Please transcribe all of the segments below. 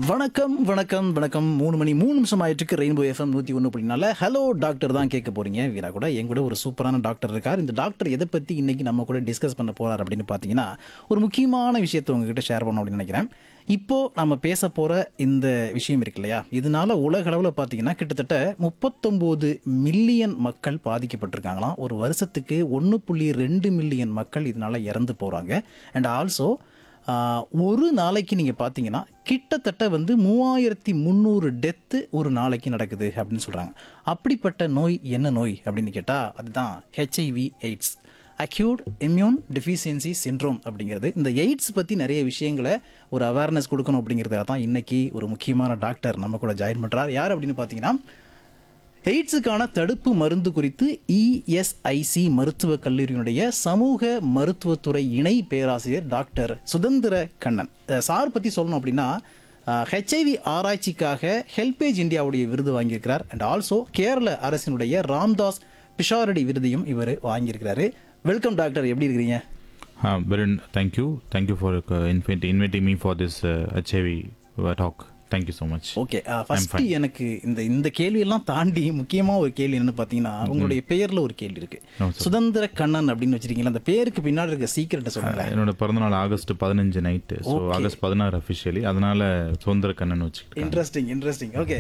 வணக்கம் வணக்கம் வணக்கம் மூணு மணி மூணு நிமிஷம் ஆயிட்டு ரெயின்போ எஃப்எம் நூற்றி ஒன்று அப்படின்னால ஹலோ டாக்டர் தான் கேட்க போறீங்க வீரா கூட என் கூட ஒரு சூப்பரான டாக்டர் இருக்கார் இந்த டாக்டர் எதை பற்றி இன்னைக்கு நம்ம கூட டிஸ்கஸ் பண்ண போறார் அப்படின்னு பார்த்தீங்கன்னா ஒரு முக்கியமான விஷயத்தை உங்ககிட்ட ஷேர் பண்ணணும் அப்படின்னு நினைக்கிறேன் இப்போ நம்ம பேச போற இந்த விஷயம் இருக்கு இல்லையா இதனால உலக அளவில் பார்த்தீங்கன்னா கிட்டத்தட்ட முப்பத்தொம்போது மில்லியன் மக்கள் பாதிக்கப்பட்டிருக்காங்களாம் ஒரு வருஷத்துக்கு ஒன்று புள்ளி ரெண்டு மில்லியன் மக்கள் இதனால இறந்து போறாங்க அண்ட் ஆல்சோ ஆஹ் ஒரு நாளைக்கு நீங்கள் பார்த்தீங்கன்னா கிட்டத்தட்ட வந்து மூவாயிரத்தி முந்நூறு டெத்து ஒரு நாளைக்கு நடக்குது அப்படின்னு சொல்கிறாங்க அப்படிப்பட்ட நோய் என்ன நோய் அப்படின்னு கேட்டால் அதுதான் HIV AIDS acute immune deficiency syndrome அப்படிங்கிறது இந்த எய்ட்ஸ் பற்றி நிறைய விஷயங்களை ஒரு அவேர்னஸ் கொடுக்கணும் அப்படிங்கிறதுக்காக தான் இன்னைக்கு ஒரு முக்கியமான டாக்டர் நம்ம கூட ஜாயின் பண்ணுறார் யார் அப்படின்னு பார்த்தீங்கன்னா எய்ட்ஸுக்கான தடுப்பு மருந்து குறித்து இஎஸ்ஐசி மருத்துவக் கல்லூரியினுடைய சமூக மருத்துவத்துறை இணை பேராசிரியர் டாக்டர் சுதந்திர கண்ணன் அஹ் சார் பற்றி சொல்லணும் அப்படின்னா ஹெச்ஐவி ஆராய்ச்சிக்காக ஹெல்பேஜ் இந்தியாவுடைய விருது வாங்கியிருக்கிறார் அண்ட் ஆல்சோ கேரள அரசினுடைய ராம்தாஸ் பிஷாரடி விருதையும் இவர் வாங்கியிருக்கிறாரு வெல்கம் டாக்டர் எப்படி இருக்கிறீங்க Uh, very, thank you. Thank you for uh, invite, inviting me for this uh, HIV uh, talk. Thank you so much. Okay first எனக்கு இந்த இந்த கேள்வியெல்லாம் தாண்டி முக்கியமா ஒரு கேள்வி என்னன்னு பார்த்தீங்கன்னா உங்களுடைய பெயர்ல ஒரு கேள்வி இருக்கு No, சுதந்திர கண்ணன் அப்படின்னு வச்சிருக்கீங்களா அந்த பேருக்கு பின்னாடி இருக்க சீக்கிரட்டை சொல்லுங்க என்னோட பிறந்தநாள் ஆகஸ்ட் பதினஞ்சு நைட்டு ஸோ ஆகஸ்ட் பதினாறு அஃபிஷியலி அதனால சுதந்திர கண்ணன் வச்சுக்கிட்டேன் இன்ட்ரெஸ்டிங் இன்ட்ரெஸ்டிங் ஓகே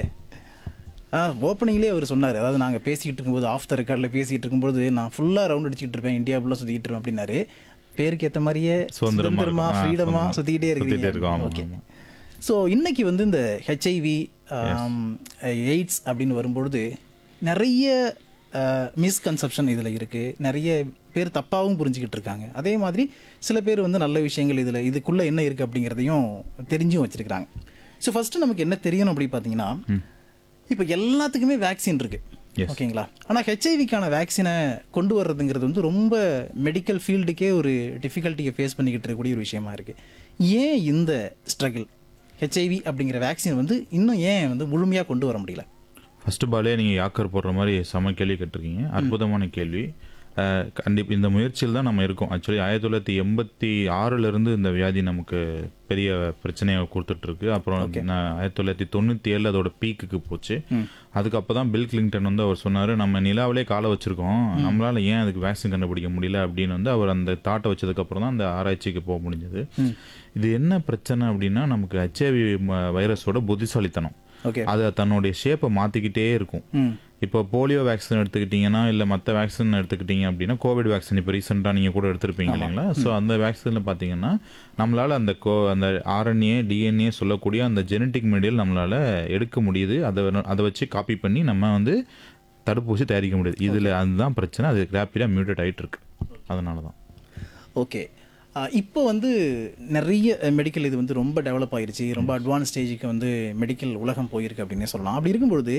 ஆ ஓப்பனிங்லேயே அவர் சொன்னார் அதாவது நாங்கள் பேசிக்கிட்டு இருக்கும்போது ஆஃப் த ரெக்கார்டில் பேசிக்கிட்டு இருக்கும்போது நான் ஃபுல்லாக ரவுண்ட் அடிச்சுட்டு இருப்பேன் இந்தியா ஃபுல்லாக சுற்றிக்கிட்டு இருப்பேன் அப்படின்னாரு பேருக்கு ஏற்ற மாதிரியே சுதந்திரமா சுதந்திரமா இருக்கும். ஆ, ஃப்ரீடமாக சுதந்திரம். சுற்றிக்கிட்டே சுத்திட்டே இருக்கோம், இருக்கீங்க ஆமா, ஓகே ஆமா. ஸோ இன்னைக்கு வந்து இந்த ஹெச்ஐவி எய்ட்ஸ் அப்படின்னு வரும்பொழுது நிறைய மிஸ்கன்செப்ஷன் இதில் இருக்குது நிறைய பேர் தப்பாகவும் புரிஞ்சுக்கிட்டு இருக்காங்க அதே மாதிரி சில பேர் வந்து நல்ல விஷயங்கள் இதில் இதுக்குள்ளே என்ன இருக்குது அப்படிங்கிறதையும் தெரிஞ்சும் வச்சுருக்காங்க ஸோ ஃபஸ்ட்டு நமக்கு என்ன தெரியணும் அப்படி பார்த்தீங்கன்னா இப்போ எல்லாத்துக்குமே வேக்சின் இருக்கு Yes. ஓகேங்களா ஆனால் ஹெச்ஐவிக்கான வேக்சினை கொண்டு வர்றதுங்கிறது வந்து ரொம்ப மெடிக்கல் ஃபீல்டுக்கே ஒரு டிஃபிகல்ட்டியை ஃபேஸ் பண்ணிக்கிட்டு இருக்கக்கூடிய ஒரு விஷயமா இருக்கு ஏன் இந்த ஸ்ட்ரகிள் ஹெச்ஐவி அப்படிங்கிற வேக்சின் வந்து இன்னும் ஏன் வந்து முழுமையாக கொண்டு வர முடியல ஃபர்ஸ்ட் பாலே நீங்கள் யாக்கர் போடுற மாதிரி செம கேள்வி கேட்டிருக்கீங்க அற்புதமான கேள்வி கண்டிப்பாக இந்த முயற்சியில் தான் நம்ம இருக்கோம் ஆக்சுவலி ஆயிரத்தி தொள்ளாயிரத்தி எண்பத்தி ஆறிலிருந்து இந்த வியாதி நமக்கு பெரிய பிரச்சனையை கொடுத்துட்ருக்கு அப்புறம் நான் ஆயிரத்தி தொள்ளாயிரத்தி தொண்ணூற்றி ஏழில் அதோட பீக்குக்கு போச்சு அதுக்கு அப்போ தான் பில் கிளிங்டன் வந்து அவர் சொன்னார் நம்ம நிலாவிலே காலை வச்சிருக்கோம் நம்மளால ஏன் அதுக்கு வேக்சின் கண்டுபிடிக்க முடியல அப்படின்னு வந்து அவர் அந்த தாட்டை வச்சதுக்கப்புறம் தான் அந்த ஆராய்ச்சிக்கு போக முடிஞ்சது இது என்ன பிரச்சனை அப்படின்னா நமக்கு ஹெச்ஐவி வைரஸோட புத்திசாலித்தனம் ஓகே அது தன்னுடைய ஷேப்பை மாற்றிக்கிட்டே இருக்கும் ம் இப்போ போலியோ வேக்சின் எடுத்துக்கிட்டிங்கன்னா இல்லை மற்ற வேக்சின் எடுத்துக்கிட்டீங்க அப்படின்னா கோவிட் வேக்சின் இப்போ ரீசெண்டாக நீங்கள் கூட எடுத்திருப்பீங்க இல்லைங்களா ஸோ அந்த வேக்சினில் பார்த்தீங்கன்னா நம்மளால் அந்த கோ அந்த ஆர்என்ஏ டிஎன்ஏ சொல்லக்கூடிய அந்த ஜெனட்டிக் மெட்டீரியல் நம்மளால் எடுக்க முடியுது அதை அதை வச்சு காப்பி பண்ணி நம்ம வந்து தடுப்பூசி தயாரிக்க முடியுது இதில் அதுதான் பிரச்சனை அது ரேப்பிடாக மியூட்டட் ஆகிட்டு இருக்கு அதனால தான் ஓகே இப்போ வந்து நிறைய மெடிக்கல் இது வந்து ரொம்ப டெவலப் ஆயிருச்சு ரொம்ப அட்வான்ஸ் ஸ்டேஜுக்கு வந்து மெடிக்கல் உலகம் போயிருக்கு அப்படின்னே சொல்லலாம் அப்படி இருக்கும்பொழுது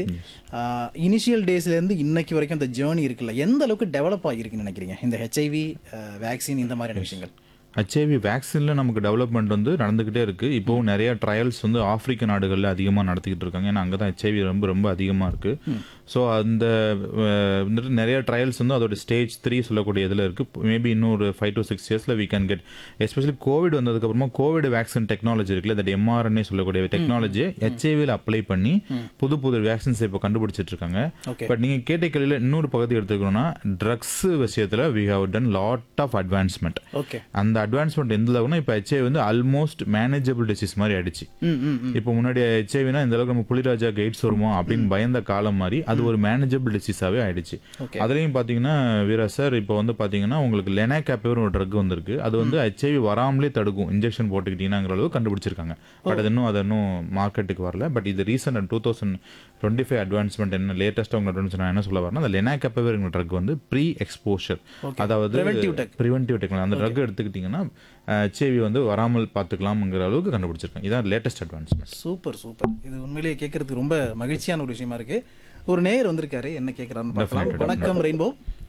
இனிஷியல் டேஸ்லேருந்து இன்னைக்கு வரைக்கும் அந்த ஜேர்னி இருக்குல்ல எந்த அளவுக்கு டெவலப் ஆகிருக்குன்னு நினைக்கிறீங்க இந்த ஹெச்ஐவி வேக்சின் இந்த மாதிரியான விஷயங்கள் ஹெச்ஐவி வேக்சினில் நமக்கு டெவலப்மெண்ட் வந்து நடந்துக்கிட்டே இருக்குது இப்போவும் நிறைய ட்ரையல்ஸ் வந்து ஆப்பிரிக்க நாடுகளில் அதிகமாக நடத்திக்கிட்டு இருக்காங்க ஏன்னா அங்கே தான் ஹெச்ஐவி ரொம்ப ரொம்ப அதிகமாக இருக்குது ஸோ அந்த அஹ், வந்துட்டு நிறைய ட்ரையல்ஸ் வந்து அதோட ஸ்டேஜ் த்ரீ சொல்லக்கூடிய இதில் இருக்குது மேபி இன்னும் ஒரு ஃபைவ் டு சிக்ஸ் இயர்ஸில் we can get especially Covid வந்ததுக்கப்புறமா கோவிட் வேக்சின் டெக்னாலஜி இருக்குல்ல தட் எம்ஆர்என்ஏ சொல்லக்கூடிய டெக்னாலஜியை ஹெச்ஐவியில் அப்ளை பண்ணி புது புது வேக்சின்ஸ் இப்போ கண்டுபிடிச்சிட்டு இருக்காங்க Okay. பட் நீங்கள் கேட்ட கேள்வியில் இன்னொரு பகுதி எடுத்துக்கணும்னா ட்ரக்ஸ் விஷயத்தில் we have done lot of advancement okay அந்த அட்வான்ஸ்மெண்ட் எந்த அளவுக்குனா இப்போ ஹெச்ஐ வந்து ஆல்மோஸ்ட் மேனேஜபிள் டிசீஸ் மாதிரி ஆயிடுச்சு ம் ம் ம் இப்போ முன்னாடி ஹெச்ஐவினா இந்த அளவுக்கு நம்ம புலிராஜா கைட்ஸ் வருமோ அப்படின்னு பயந்த காலம் மாதிரி அது ஒரு மேனேஜபிள் டிசீஸாவே ஆயிடுச்சு Okay. அதுலயும் பாத்தீங்கன்னா வீரா சார் இப்போ வந்து பாத்தீங்கன்னா உங்களுக்கு லெனாகேப்பர் ஒரு ட்ரக் வந்திருக்கு அது வந்து ஹெச்ஐவி வராமலே தடுக்கும் இன்ஜெக்ஷன் போட்டுக்கிட்டீங்கன்னாங்கிற அளவு கண்டுபிடிச்சிருக்காங்க பட் அது இன்னும் அது இன்னும் மார்க்கெட்டுக்கு வரல பட் இது recent two thousand twenty five advancement என்ன லேட்டஸ்ட் அவங்க அட்வான்ஸ் நான் என்ன சொல்ல வரேன்னா அந்த லெனாகேப்பர் ட்ரக் வந்து ப்ரீ எக்ஸ்போஷர் அதாவது Preventive tech. ப்ரிவென்டிவ் டெக்னாலஜி அந்த ட்ரக் எடுத்துக்கிட்டிங்கன்னா ஹெச்ஐவி வந்து வராமல் பார்த்துக்கலாம்ங்கிற அளவுக்கு கண்டுபிடிச்சிருக்காங்க இதான் லேட்டஸ்ட் அட்வான்ஸ்மெண்ட் சூப்பர் சூப்பர் இது உண்மையிலேயே கேட்கறதுக்கு ரொம்ப மகிழ்ச்சியான ஒரு விஷயமா இருக்கு ஒரு நேயர் வந்திருக்காரு என்ன கேட்கறாருன்னு பார்க்கலாம் Definitely, வணக்கம் ரெயின்போ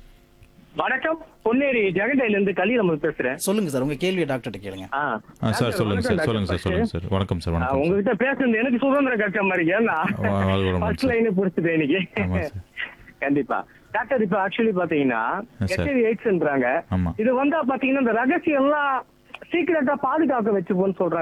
வணக்கம் பொன்னேரி ஜெகண்டையில இருந்து கலியலமல் பேசுறேன் சொல்லுங்க சார் உங்க கேள்வியை டாக்டர்கிட்ட கேளுங்க ஆ. ஆ சார் சொல்லுங்க சார் வணக்கம் சொல்லுங்க சார் டாக்டர் சொல்லுங்க சார் வணக்கம் சார் ஆ, வணக்கம் சார் உங்ககிட்ட பேசுறது எனக்கு சுதந்திரம் கிடைச்ச மாதிரி ஏன்னா வா- வாழ்க வளமுடன் ஃபர்ஸ்ட் சார். லைனே புடிச்சது இன்னைக்கு ஆமா சார். கண்டிப்பா டாக்டர் இப்ப ஆக்சுவலி பாத்தீங்கன்னா சார். ஹெச்ஐவி எய்ட்ஸ்ன்றாங்க ஆமா இது வந்தா பாத்தீங்கன்னா இந்த ரகசியம் எல்லாம் சீக்கிரட்டா பாதுகாக்க வச்சுப்போன்னு சொல்றாங்க